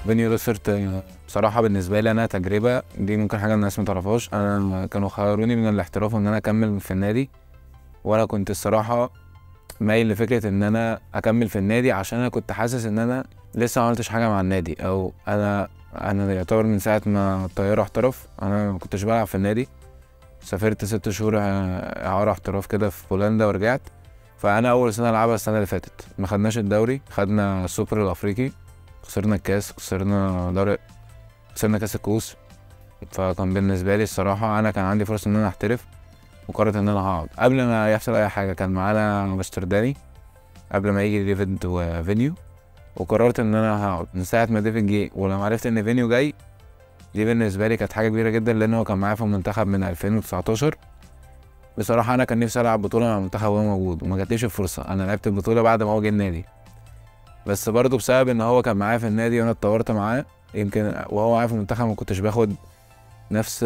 فينيو روسرت بصراحه بالنسبه لي انا تجربه دي ممكن حاجه الناس ما تعرفهاش انا كانوا خيروني من الاحتراف ان انا اكمل في النادي وانا كنت الصراحه مايل لفكره ان انا اكمل في النادي عشان انا كنت حاسس ان انا لسه ما عملتش حاجه مع النادي او انا انا يعتبر من ساعه ما الطياره احترف انا ما كنتش بلعب في النادي سافرت ست شهور اعاره احتراف كده في بولندا ورجعت فانا اول سنه العبها السنه اللي فاتت ما خدناش الدوري خدنا السوبر الافريقي خسرنا الكاس خسرنا دوري خسرنا كاس الكؤوس فكان بالنسبه لي الصراحه انا كان عندي فرصه ان انا احترف وقررت ان انا هقعد قبل ما يحصل اي حاجه كان معانا مستر داني قبل ما يجي ديفيد وفينيو وقررت ان انا هقعد من ساعه ما ديفيد جه ولما عرفت ان فينيو جاي دي بالنسبه لي كانت حاجه كبيره جدا لان هو كان معايا في المنتخب من 2019 بصراحه انا كان نفسي العب بطوله مع المنتخب وهو موجود وما جاتليش الفرصه انا لعبت البطوله بعد ما هو جه النادي بس برضه بسبب ان هو كان معايا في النادي وانا اتطورت معاه يمكن وهو معايا في المنتخب ما كنتش باخد نفس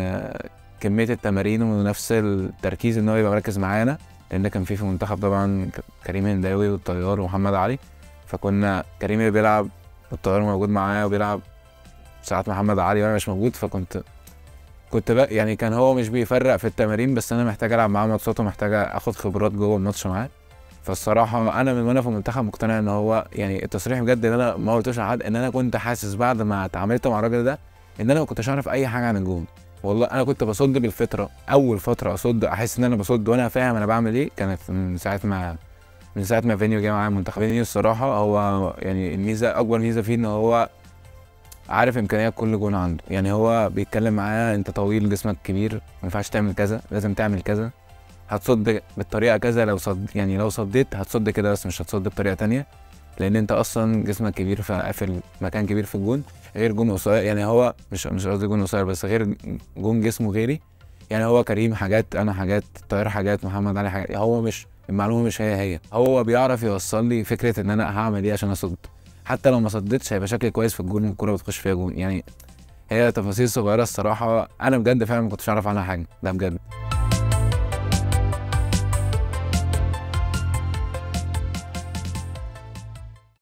كميه التمارين ونفس التركيز ان هو يبقى مركز معانا لان كان في في المنتخب طبعا كريم هنداوي والطيار ومحمد علي فكنا كريم اللي بيلعب الطيار موجود معايا وبيلعب ساعات محمد علي وانا مش موجود فكنت كنت بقى يعني كان هو مش بيفرق في التمارين بس انا محتاج العب معاه ماتشات ومحتاج اخد خبرات جوه الماتش معاه فالصراحه انا من وانا في المنتخب مقتنع ان هو يعني التصريح بجد ان انا ما قلتوش لحد ان انا كنت حاسس بعد ما اتعاملت مع الراجل ده ان انا ما كنتش اعرف اي حاجه عن الجون والله انا كنت بصد بالفطره اول فتره اصد احس ان انا بصد وانا فاهم انا بعمل ايه كانت من ساعه ما من ساعه ما فينيو جه معايا المنتخب فينيو الصراحه هو يعني الميزه اكبر ميزه فيه ان هو عارف امكانيات كل جون عنده يعني هو بيتكلم معايا انت طويل جسمك كبير ما ينفعش تعمل كذا لازم تعمل كذا هتصد بالطريقه كذا لو صد يعني لو صديت هتصد كده بس مش هتصد بطريقه تانية لان انت اصلا جسمك كبير فقافل مكان كبير في الجون غير جون قصير يعني هو مش مش قصدي جون قصير بس غير جون جسمه غيري يعني هو كريم حاجات انا حاجات طاهر حاجات محمد علي حاجات هو مش المعلومه مش هي هي هو بيعرف يوصل لي فكره ان انا هعمل ايه عشان اصد حتى لو ما صدتش هيبقى شكلي كويس في الجون الكوره بتخش فيها جون يعني هي تفاصيل صغيره الصراحه انا بجد فعلا ما كنتش اعرف عنها حاجه ده بجد